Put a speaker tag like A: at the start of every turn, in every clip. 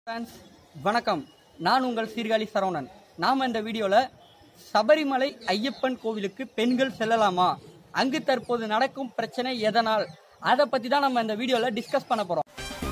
A: Friends வணக்கம் நான் உங்கள் சீர்காழி சரவணன் நாம் இந்த வீடியோவில் சபரிமலை ஐயப்பன் கோவிலுக்கு பெண்கள் செல்லலாமா அங்கு தற்போது நடக்கும் பிரச்சனை எதனால் அதை பற்றி தான் நம்ம இந்த வீடியோவில் டிஸ்கஸ் பண்ண போகிறோம்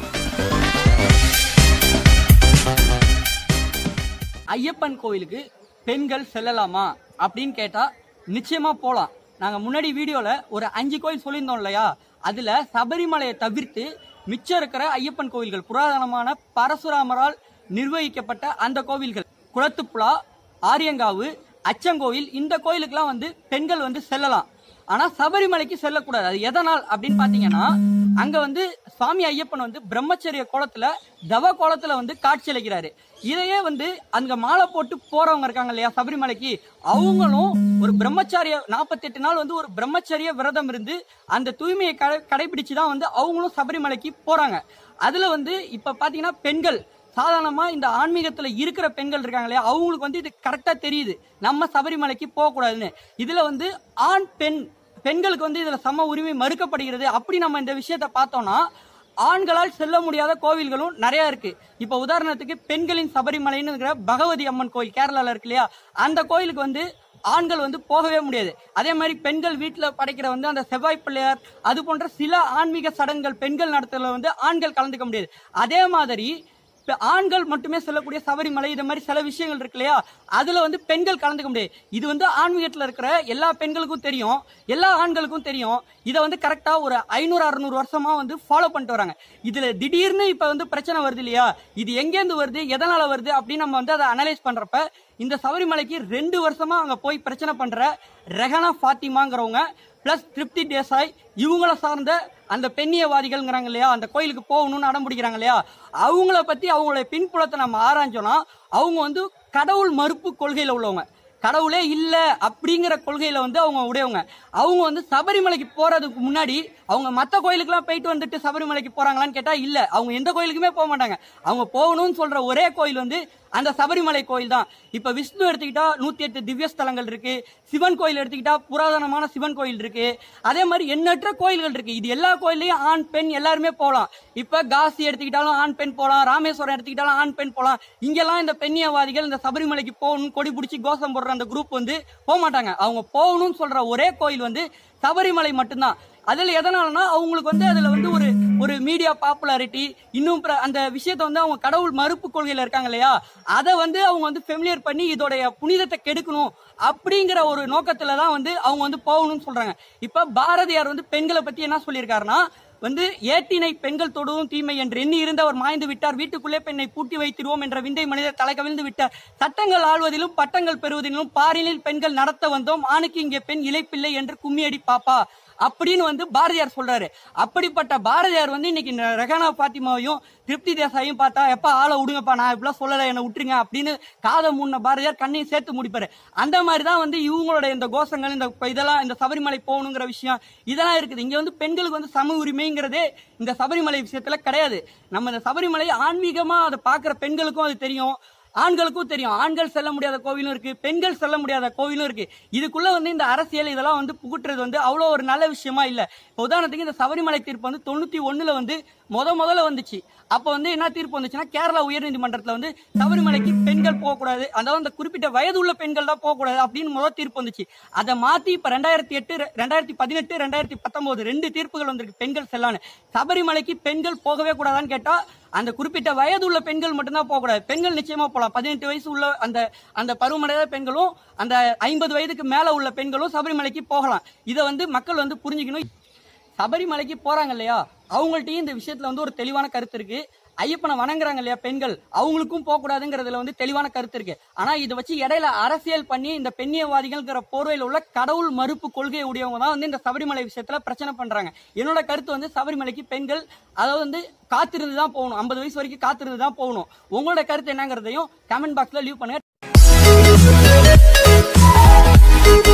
A: ஐயப்பன் கோவிலுக்கு பெண்கள் செல்லலாமா அப்படின்னு கேட்டால் நிச்சயமாக போகலாம் நாங்கள் முன்னாடி வீடியோவில் ஒரு அஞ்சு கோயில் சொல்லியிருந்தோம் இல்லையா அதில் சபரிமலையை தவிர்த்து மிச்சம் இருக்கிற ஐயப்பன் கோவில்கள் புராதனமான பரசுராமரால் நிர்வகிக்கப்பட்ட அந்த கோவில்கள் குளத்துப்புழா ஆரியங்காவு அச்சங்கோவில் இந்த கோயிலுக்கெல்லாம் வந்து பெண்கள் வந்து செல்லலாம் ஆனா சபரிமலைக்கு செல்லக்கூடாது அது எதனால் அப்படின்னு பாத்தீங்கன்னா அங்க வந்து சுவாமி ஐயப்பன் வந்து பிரம்மச்சரிய கோலத்துல தவ கோலத்துல வந்து காட்சியளிக்கிறாரு இதையே வந்து அங்க மாலை போட்டு போறவங்க இருக்காங்க இல்லையா சபரிமலைக்கு அவங்களும் ஒரு பிரம்மச்சாரிய நாற்பத்தெட்டு நாள் வந்து ஒரு பிரம்மச்சரிய விரதம் இருந்து அந்த தூய்மையை கடை கடைபிடிச்சு தான் வந்து அவங்களும் சபரிமலைக்கு போறாங்க அதுல வந்து இப்ப பாத்தீங்கன்னா பெண்கள் சாதாரணமா இந்த ஆன்மீகத்துல இருக்கிற பெண்கள் இருக்காங்க இல்லையா அவங்களுக்கு வந்து இது கரெக்டா தெரியுது நம்ம சபரிமலைக்கு போக கூடாதுன்னு இதுல வந்து ஆண் பெண் பெண்களுக்கு வந்து இதுல சம உரிமை மறுக்கப்படுகிறது அப்படி நம்ம இந்த விஷயத்த பார்த்தோம்னா ஆண்களால் செல்ல முடியாத கோவில்களும் நிறைய இருக்கு இப்ப உதாரணத்துக்கு பெண்களின் சபரிமலைன்னு இருக்கிற பகவதி அம்மன் கோயில் கேரளால இருக்கு இல்லையா அந்த கோயிலுக்கு வந்து ஆண்கள் வந்து போகவே முடியாது அதே மாதிரி பெண்கள் வீட்டில் படைக்கிற வந்து அந்த செவ்வாய் பிள்ளையார் அது போன்ற சில ஆன்மீக சடங்குகள் பெண்கள் நடத்துறதுல வந்து ஆண்கள் கலந்துக்க முடியாது அதே மாதிரி இப்ப ஆண்கள் மட்டுமே செல்லக்கூடிய சபரிமலை இது மாதிரி சில விஷயங்கள் இருக்கு இல்லையா அதுல வந்து பெண்கள் கலந்துக்க முடியாது இது வந்து ஆன்மீகத்துல இருக்கிற எல்லா பெண்களுக்கும் தெரியும் எல்லா ஆண்களுக்கும் தெரியும் இதை வந்து கரெக்டா ஒரு ஐநூறு அறுநூறு வருஷமா வந்து ஃபாலோ பண்ணிட்டு வராங்க இதுல திடீர்னு இப்ப வந்து பிரச்சனை வருது இல்லையா இது எங்கேருந்து வருது எதனால வருது அப்படின்னு நம்ம வந்து அதை அனலைஸ் பண்றப்ப இந்த சபரிமலைக்கு ரெண்டு வருஷமா அங்க போய் பிரச்சனை பண்ற ரெஹனா ஃபாத்திமாங்கிறவங்க பிளஸ் திருப்தி தேசாய் இவங்கள சார்ந்த அந்த பெண்ணியவாதிகள்ங்கிறாங்க இல்லையா அந்த கோயிலுக்கு போகணும்னு அடம் பிடிக்கிறாங்க இல்லையா அவங்கள பத்தி அவங்களுடைய பின்புலத்தை நம்ம ஆராய்ஞ்சோம்னா அவங்க வந்து கடவுள் மறுப்பு கொள்கையில உள்ளவங்க கடவுளே இல்ல அப்படிங்கிற கொள்கையில வந்து அவங்க உடையவங்க அவங்க வந்து சபரிமலைக்கு போறதுக்கு முன்னாடி அவங்க மத்த கோயிலுக்குலாம் போயிட்டு வந்துட்டு சபரிமலைக்கு போறாங்களான்னு கேட்டா இல்ல அவங்க எந்த கோயிலுக்குமே போக மாட்டாங்க அவங்க போகணும்னு சொல்ற ஒரே கோயில் வந்து அந்த சபரிமலை கோயில் தான் இப்ப விஷ்ணு எடுத்துக்கிட்டா நூத்தி எட்டு திவ்ய ஸ்தலங்கள் இருக்கு சிவன் கோயில் எடுத்துக்கிட்டா புராதனமான சிவன் கோயில் இருக்கு அதே மாதிரி எண்ணற்ற கோயில்கள் இருக்கு இது எல்லா கோயிலையும் ஆண் பெண் எல்லாருமே போகலாம் இப்ப காசி எடுத்துக்கிட்டாலும் ஆண் பெண் போகலாம் ராமேஸ்வரம் எடுத்துக்கிட்டாலும் ஆண் பெண் போகலாம் இங்கெல்லாம் இந்த பெண்ணியவாதிகள் இந்த சபரிமலைக்கு போகணும் கொடி பிடிச்சி கோஷம் போடுற அந்த குரூப் வந்து போக மாட்டாங்க அவங்க போகணும்னு சொல்ற ஒரே கோயில் வந்து சபரிமலை மட்டும்தான் அதுல எதனாலனா அவங்களுக்கு வந்து அதுல வந்து ஒரு ஒரு மீடியா பாப்புலாரிட்டி இன்னும் பிற- அந்த விஷயத்த வந்து அவங்க கடவுள் மறுப்பு கொள்கையில இருக்காங்க இல்லையா அதை வந்து அவங்க வந்து ஃபெமிலியர் பண்ணி இதோடைய புனிதத்தை கெடுக்கணும் அப்படிங்கிற ஒரு நோக்கத்துல தான் வந்து அவங்க வந்து போகணும்னு சொல்றாங்க இப்ப பாரதியார் வந்து பெண்களை பத்தி என்ன சொல்லியிருக்காருன்னா வந்து ஏட்டினை பெண்கள் தொடுவும் தீமை என்று எண்ணி இருந்தவர் மாய்ந்து விட்டார் வீட்டுக்குள்ளே பெண்ணை பூட்டி வைத்திருவோம் என்ற விந்தை மனிதர் தலை கவிழ்ந்து விட்டார் சட்டங்கள் ஆள்வதிலும் பட்டங்கள் பெறுவதிலும் பாரினில் பெண்கள் நடத்த வந்தோம் ஆணுக்கு இங்கே பெண் இழைப்பில்லை என்று கும்மியடி பாப்பா அப்படின்னு வந்து பாரதியார் சொல்றாரு அப்படிப்பட்ட பாரதியார் வந்து இன்னைக்கு இந்த ரெகானா பாத்திமாவையும் திருப்தி தேசாயும் பார்த்தா எப்ப ஆளை விடுங்கப்பா நான் இப்படிலாம் சொல்லல என்னை விட்டுருங்க அப்படின்னு காதை மூண பாரதியார் கண்ணையும் சேர்த்து முடிப்பாரு அந்த மாதிரி தான் வந்து இவங்களோட இந்த கோஷங்கள் இந்த இப்ப இதெல்லாம் இந்த சபரிமலை போகணுங்கிற விஷயம் இதெல்லாம் இருக்குது இங்க வந்து பெண்களுக்கு வந்து சம உரிமைங்கிறதே இந்த சபரிமலை விஷயத்துல கிடையாது நம்ம இந்த சபரிமலை ஆன்மீகமா அதை பாக்குற பெண்களுக்கும் அது தெரியும் ஆண்களுக்கும் தெரியும் ஆண்கள் செல்ல முடியாத கோவிலும் இருக்கு பெண்கள் செல்ல முடியாத கோவிலும் இருக்கு இதுக்குள்ள வந்து இந்த அரசியல் இதெல்லாம் வந்து புகுட்டுறது வந்து அவ்வளோ ஒரு நல்ல விஷயமா இல்ல இப்ப உதாரணத்துக்கு இந்த சபரிமலை தீர்ப்பு வந்து தொண்ணூத்தி ஒண்ணுல வந்து முத முதல்ல வந்துச்சு அப்ப வந்து என்ன தீர்ப்பு வந்துச்சுன்னா கேரளா உயர்நீதிமன்றத்துல வந்து சபரிமலைக்கு பெண்கள் போகக்கூடாது அதாவது அந்த குறிப்பிட்ட வயது உள்ள பெண்கள் தான் போகக்கூடாது அப்படின்னு முதல் தீர்ப்பு வந்துச்சு அதை மாத்தி இப்ப ரெண்டாயிரத்தி எட்டு ரெண்டாயிரத்தி பதினெட்டு ரெண்டாயிரத்தி பத்தொன்பது ரெண்டு தீர்ப்புகள் வந்திருக்கு பெண்கள் செல்லான்னு சபரிமலைக்கு பெண்கள் போகவே கூடாதான்னு கேட்டா அந்த குறிப்பிட்ட வயது உள்ள பெண்கள் மட்டும்தான் போகக்கூடாது பெண்கள் நிச்சயமா போகலாம் பதினெட்டு வயசு உள்ள அந்த அந்த பருவமடையாத பெண்களும் அந்த ஐம்பது வயதுக்கு மேல உள்ள பெண்களும் சபரிமலைக்கு போகலாம் இதை வந்து மக்கள் வந்து புரிஞ்சுக்கணும் சபரிமலைக்கு போறாங்க இல்லையா அவங்கள்ட்டயும் இந்த விஷயத்துல வந்து ஒரு தெளிவான கருத்து இருக்கு ஐயப்பனை வணங்குறாங்க இல்லையா பெண்கள் அவங்களுக்கும் போக கூடாதுங்கிறதுல வந்து தெளிவான கருத்து இருக்கு ஆனா இதை வச்சு இடையில அரசியல் பண்ணி இந்த பெண்ணியவாதிகள்ங்கிற போர்வையில் உள்ள கடவுள் மறுப்பு கொள்கையை உடையவங்க தான் வந்து இந்த சபரிமலை விஷயத்துல பிரச்சனை பண்றாங்க என்னோட கருத்து வந்து சபரிமலைக்கு பெண்கள் அதாவது வந்து காத்திருந்து தான் போகணும் ஐம்பது வயசு வரைக்கும் காத்திருந்து தான் போகணும் உங்களோட கருத்து என்னங்கிறதையும் கமெண்ட் பாக்ஸ்ல லீவ் பண்ணுங்க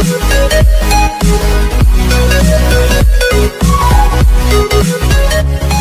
B: Thank you.